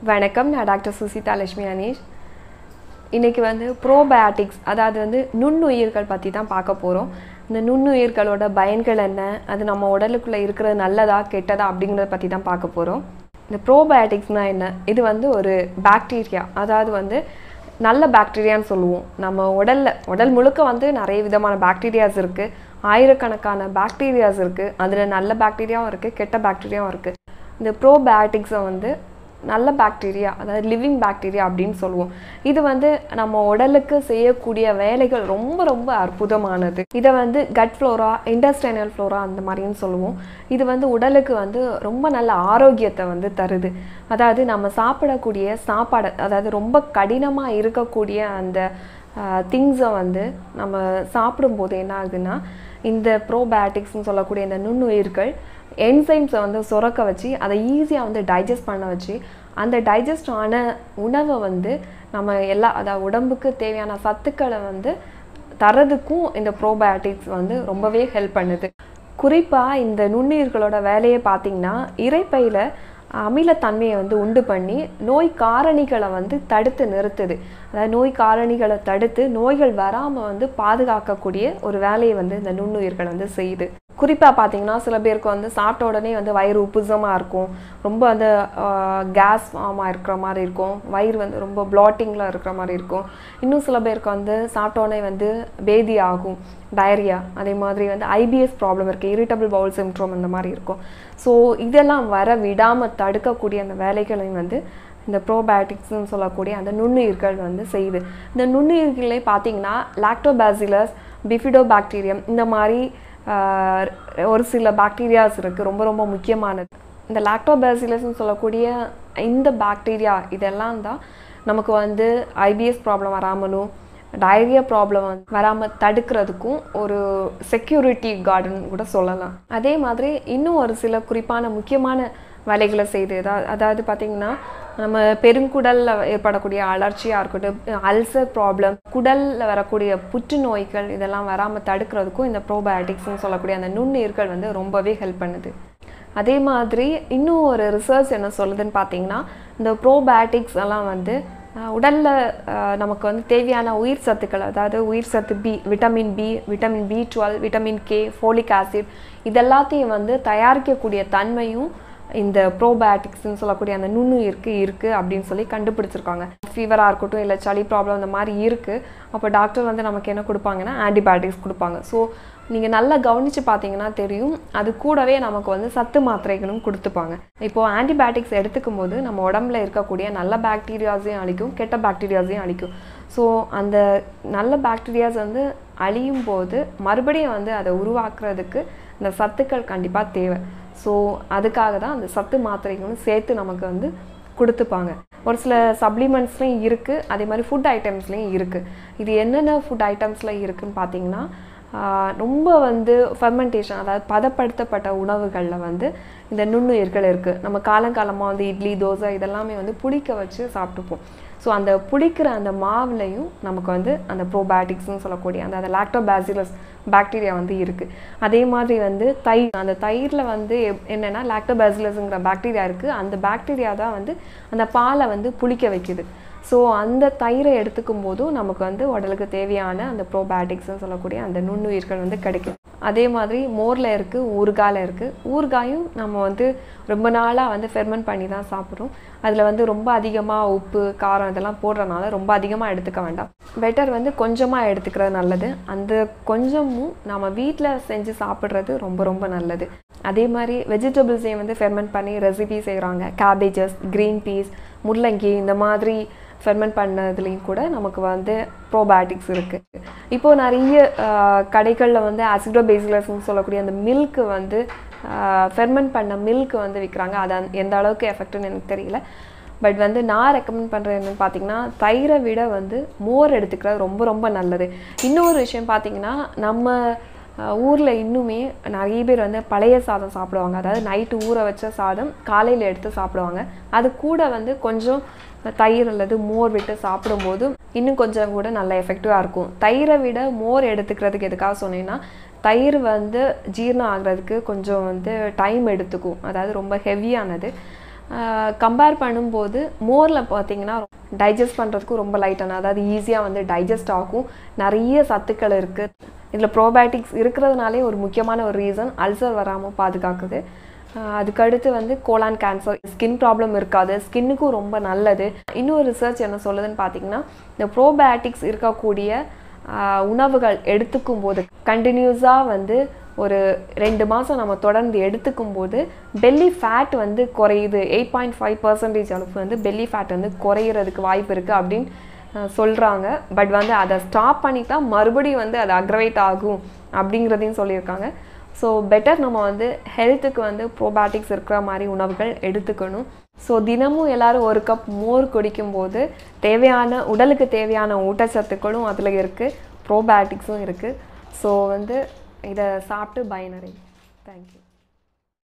வணக்கம் நான் டாக்டர் சுசிதா லட்சுமி அனீஷ் இன்றைக்கி வந்து ப்ரோபயாட்டிக்ஸ் அதாவது வந்து நுண்ணுயிர்கள் பற்றி தான் பார்க்க போகிறோம் இந்த நுண்ணுயிர்களோட பயன்கள் என்ன அது நம்ம உடலுக்குள்ளே இருக்கிறது நல்லதா கெட்டதா அப்படிங்கிறத பற்றி தான் பார்க்க போகிறோம் இந்த ப்ரோபயாட்டிக்ஸ்னால் என்ன இது வந்து ஒரு பாக்டீரியா அதாவது வந்து நல்ல பாக்டீரியான்னு சொல்லுவோம் நம்ம உடலில் உடல் முழுக்க வந்து நிறைய விதமான பாக்டீரியாஸ் இருக்குது ஆயிரக்கணக்கான பாக்டீரியாஸ் இருக்குது அதில் நல்ல பாக்டீரியாவும் இருக்குது கெட்ட பாக்டீரியாவும் இருக்குது இந்த ப்ரோபயாட்டிக்ஸை வந்து நல்ல பாக்டீரியா அதாவது லிவிங் பாக்டீரியா அப்படின்னு சொல்லுவோம் இது வந்து நம்ம உடலுக்கு செய்யக்கூடிய வேலைகள் ரொம்ப ரொம்ப அற்புதமானது இதை வந்து கட் ஃப்ளோரா இண்டஸ்டைனல் ஃப்ளோரா அந்த மாதிரின்னு சொல்லுவோம் இது வந்து உடலுக்கு வந்து ரொம்ப நல்ல ஆரோக்கியத்தை வந்து தருது அதாவது நம்ம சாப்பிடக்கூடிய சாப்பாடு அதாவது ரொம்ப கடினமாக இருக்கக்கூடிய அந்த திங்ஸை வந்து நம்ம சாப்பிடும்போது என்ன ஆகுதுன்னா இந்த ப்ரோபயாட்டிக்ஸ்னு சொல்லக்கூடிய இந்த நுண்ணுயிர்கள் என்சைம்ஸை வந்து சுரக்க வச்சு அதை ஈஸியாக வந்து டைஜஸ்ட் பண்ண வச்சு அந்த டைஜஸ்ட் ஆன உணவை வந்து நம்ம எல்லா அதாவது உடம்புக்கு தேவையான சத்துக்களை வந்து தரதுக்கும் இந்த ப்ரோபயாட்டிக்ஸ் வந்து ரொம்பவே ஹெல்ப் பண்ணுது குறிப்பாக இந்த நுண்ணுயிர்களோட வேலையை பார்த்திங்கன்னா இறைப்பையில் அமிலத்தன்மையை வந்து உண்டு பண்ணி நோய் காரணிகளை வந்து தடுத்து நிறுத்துது அதாவது நோய் காரணிகளை தடுத்து நோய்கள் வராமல் வந்து பாதுகாக்கக்கூடிய ஒரு வேலையை வந்து இந்த நுண்ணுயிர்கள் வந்து செய்யுது குறிப்பாக பார்த்தீங்கன்னா சில பேருக்கு வந்து சாப்பிட்ட உடனே வந்து வயிறு உப்புசமாக இருக்கும் ரொம்ப வந்து கேஸ் ஃபார்மாக இருக்கிற மாதிரி இருக்கும் வயிறு வந்து ரொம்ப ப்ளாட்டிங்கில் இருக்கிற மாதிரி இருக்கும் இன்னும் சில பேருக்கு வந்து சாப்பிட்ட உடனே வந்து பேதி ஆகும் டயரியா அதே மாதிரி வந்து ஐபிஎஸ் ப்ராப்ளம் இருக்குது இரிட்டபிள் பவுல் சிம்ட்ரோம் அந்த மாதிரி இருக்கும் ஸோ இதெல்லாம் வர விடாமல் தடுக்கக்கூடிய அந்த வேலைகளை வந்து இந்த ப்ரோபயோட்டிக்ஸ்னு சொல்லக்கூடிய அந்த நுண்ணுயிர்கள் வந்து செய்யுது இந்த நுண்ணுயிர்களே பார்த்தீங்கன்னா லாக்டோபாசிலஸ் பிஃபிடோ பாக்டீரியம் இந்த மாதிரி ஒரு சில பாக்டீரியாஸ் இருக்குது ரொம்ப ரொம்ப முக்கியமானது இந்த லாக்டோபாசிலஸ்னு சொல்லக்கூடிய இந்த பாக்டீரியா இதெல்லாம் தான் நமக்கு வந்து ஐபிஎஸ் ப்ராப்ளம் வராமலும் டயரியா ப்ராப்ளம் வராமல் தடுக்கிறதுக்கும் ஒரு செக்யூரிட்டி கார்டன் கூட சொல்லலாம் அதே மாதிரி இன்னும் ஒரு சில குறிப்பான முக்கியமான வேலைகளை செய்து அதாவது பார்த்திங்கன்னா நம்ம பெருங்குடலில் ஏற்படக்கூடிய அலர்ச்சியாக இருக்கட்டும் அல்சர் ப்ராப்ளம் குடலில் வரக்கூடிய புற்றுநோய்கள் இதெல்லாம் வராமல் தடுக்கிறதுக்கும் இந்த ப்ரோபயோட்டிக்ஸ்னு சொல்லக்கூடிய அந்த நுண்ணுயிர்கள் வந்து ரொம்பவே ஹெல்ப் பண்ணுது அதே மாதிரி இன்னும் ஒரு ரிசர்ச் என்ன சொல்லுதுன்னு பார்த்தீங்கன்னா இந்த ப்ரோபயோட்டிக்ஸ் எல்லாம் வந்து உடலில் நமக்கு வந்து தேவையான உயிர் சத்துக்கள் அதாவது உயிர் சத்து B vitamin B vitamin B twelve vitamin K folic acid இதெல்லாத்தையும் வந்து தயாரிக்கக்கூடிய தன்மையும் இந்த ப்ரோபயோட்டிக்ஸ்னு சொல்லக்கூடிய அந்த நுண்ணுயிருக்கு இருக்குது அப்படின்னு சொல்லி கண்டுபிடிச்சிருக்காங்க ஃபீவராக இருக்கட்டும் இல்லை சளி ப்ராப்ளம் இந்த மாதிரி இருக்குது அப்போ டாக்டர் வந்து நமக்கு என்ன கொடுப்பாங்கன்னா ஆன்டிபயோட்டிக்ஸ் கொடுப்பாங்க ஸோ நீங்கள் நல்லா கவனித்து பார்த்தீங்கன்னா தெரியும் அது கூடவே நமக்கு வந்து சத்து மாத்திரைகளும் கொடுத்துப்பாங்க இப்போது ஆன்டிபயோட்டிக்ஸ் எடுத்துக்கும் போது நம்ம உடம்புல இருக்கக்கூடிய நல்ல பாக்டீரியாஸையும் அழிக்கும் கெட்ட பாக்டீரியாஸையும் அழிக்கும் ஸோ அந்த நல்ல பாக்டீரியாஸ் வந்து அழியும் போது மறுபடியும் வந்து அதை உருவாக்குறதுக்கு இந்த சத்துக்கள் கண்டிப்பாக தேவை ஸோ அதுக்காக தான் அந்த சத்து மாத்திரைகளும் சேர்த்து நமக்கு வந்து கொடுத்துப்பாங்க ஒரு சில சப்ளிமெண்ட்ஸ்லையும் இருக்குது அதே மாதிரி ஃபுட் ஐட்டம்ஸ்லேயும் இருக்குது இது என்னென்ன ஃபுட் ஐட்டம்ஸில் இருக்குதுன்னு பார்த்தீங்கன்னா ரொம்ப வந்து ஃபெர்மெண்டேஷன் அதாவது பதப்படுத்தப்பட்ட உணவுகளில் வந்து இந்த நுண்ணுயிர்கள் இருக்குது நம்ம காலங்காலமாக வந்து இட்லி தோசை இதெல்லாமே வந்து புளிக்க வச்சு சாப்பிட்டுப்போம் ஸோ அந்த புளிக்கிற அந்த மாவுலையும் நமக்கு வந்து அந்த ப்ரோபயோட்டிக்ஸ்னு சொல்லக்கூடிய அந்த அந்த லாக்டோபாசிலஸ் பாக்டீரியா வந்து இருக்குது அதே மாதிரி வந்து தயிர் அந்த தயிரில் வந்து என்னென்னா லாக்டோபாசிலஸுங்கிற பாக்டீரியா இருக்குது அந்த பாக்டீரியா தான் வந்து அந்த பாலை வந்து புளிக்க வைக்குது ஸோ அந்த தயிரை எடுத்துக்கும் போதும் நமக்கு வந்து உடலுக்கு தேவையான அந்த ப்ரோபயோட்டிக்ஸ்னு சொல்லக்கூடிய அந்த நுண்ணுயிர்கள் வந்து கிடைக்கும் அதே மாதிரி மோரில் இருக்குது ஊறுகாயில் இருக்குது ஊறுகாயும் நம்ம வந்து ரொம்ப நாளாக வந்து ஃபெர்மெண்ட் பண்ணி தான் சாப்பிட்றோம் அதில் வந்து ரொம்ப அதிகமாக உப்பு காரம் இதெல்லாம் போடுறனால ரொம்ப அதிகமாக எடுத்துக்க வேண்டாம் பெட்டர் வந்து கொஞ்சமாக எடுத்துக்கிறது நல்லது அந்த கொஞ்சமும் நம்ம வீட்டில் செஞ்சு சாப்பிட்றது ரொம்ப ரொம்ப நல்லது அதே மாதிரி வெஜிடபிள்ஸையும் வந்து ஃபெர்மெண்ட் பண்ணி ரெசிபி செய்கிறாங்க கேபேஜஸ் க்ரீன் பீஸ் முள்ளங்கி இந்த மாதிரி ஃபெர்மெண்ட் பண்ணதுலேயும் கூட நமக்கு வந்து ப்ரோபயோட்டிக்ஸ் இருக்குது இப்போது நிறைய கடைகளில் வந்து ஆசிடோபேசிலஸ்ன்னு சொல்லக்கூடிய அந்த மில்க்கு வந்து ஃபெர்மெண்ட் பண்ண மில்க் வந்து விற்கிறாங்க அது எந்த அளவுக்கு எஃபெக்ட்னு எனக்கு தெரியல பட் வந்து நான் ரெக்கமெண்ட் பண்ணுறது என்னென்னு பார்த்தீங்கன்னா தயிரை விட வந்து மோர் எடுத்துக்கிறது ரொம்ப ரொம்ப நல்லது இன்னொரு விஷயம் பார்த்தீங்கன்னா நம்ம ஊரில் இன்னுமே நிறைய பேர் வந்து பழைய சாதம் சாப்பிடுவாங்க அதாவது நைட்டு ஊற வச்ச சாதம் காலையில் எடுத்து சாப்பிடுவாங்க அது கூட வந்து கொஞ்சம் தயிர் அல்லது மோர் விட்டு சாப்பிடும்போது இன்னும் கொஞ்சம் கூட நல்ல எஃபெக்டிவாக இருக்கும் தயிரை விட மோர் எடுத்துக்கிறதுக்கு எதுக்காக சொன்னீங்கன்னா தயிர் வந்து ஜீரணம் ஆகிறதுக்கு கொஞ்சம் வந்து டைம் எடுத்துக்கும் அதாவது ரொம்ப ஹெவியானது கம்பேர் பண்ணும்போது மோரில் பார்த்தீங்கன்னா டைஜஸ்ட் பண்ணுறதுக்கும் ரொம்ப லைட்டான அதாவது ஈஸியாக வந்து டைஜஸ்ட் ஆகும் நிறைய சத்துக்கள் இருக்குது இதில் ப்ரோபயோட்டிக்ஸ் இருக்கிறதுனாலே ஒரு முக்கியமான ஒரு ரீசன் அல்சர் வராமல் பாதுகாக்குது ஆஹ் அதுக்கடுத்து வந்து கோலான் கேன்சர் ஸ்கின் ப்ராப்ளம் இருக்காது ஸ்கின்னுக்கும் ரொம்ப நல்லது இன்னொரு ரிசர்ச் என்ன சொல்லுதுன்னு பார்த்தீங்கன்னா இந்த ப்ரோபயோட்டிக்ஸ் இருக்கக்கூடிய ஆஹ் உணவுகள் எடுத்துக்கும் போது கண்டினியூஸாக வந்து ஒரு ரெண்டு மாதம் நம்ம தொடர்ந்து எடுத்துக்கும் போது பெல்லி ஃபேட் வந்து குறையுது எயிட் பாயிண்ட் ஃபைவ் பர்சன்டேஜ் அளவுக்கு வந்து பெல்லி ஃபேட் வந்து குறையிறதுக்கு வாய்ப்பு இருக்குது அப்படின்னு சொல்கிறாங்க பட் வந்து அதை ஸ்டாப் பண்ணிட்டா மறுபடியும் வந்து அது அக்ரவேட் ஆகும் அப்படிங்கிறதையும் சொல்லியிருக்காங்க ஸோ பெட்டர் நம்ம வந்து ஹெல்த்துக்கு வந்து ப்ரோபேட்டிக்ஸ் இருக்கிற மாதிரி உணவுகள் எடுத்துக்கணும் ஸோ தினமும் எல்லாரும் ஒரு கப் மோர் குடிக்கும்போது தேவையான உடலுக்கு தேவையான ஊட்டச்சத்துக்களும் அதில் இருக்குது ப்ரோபேட்டிக்ஸும் இருக்குது ஸோ வந்து இதை சாப்பிட்டு பயனடை தேங்க்யூ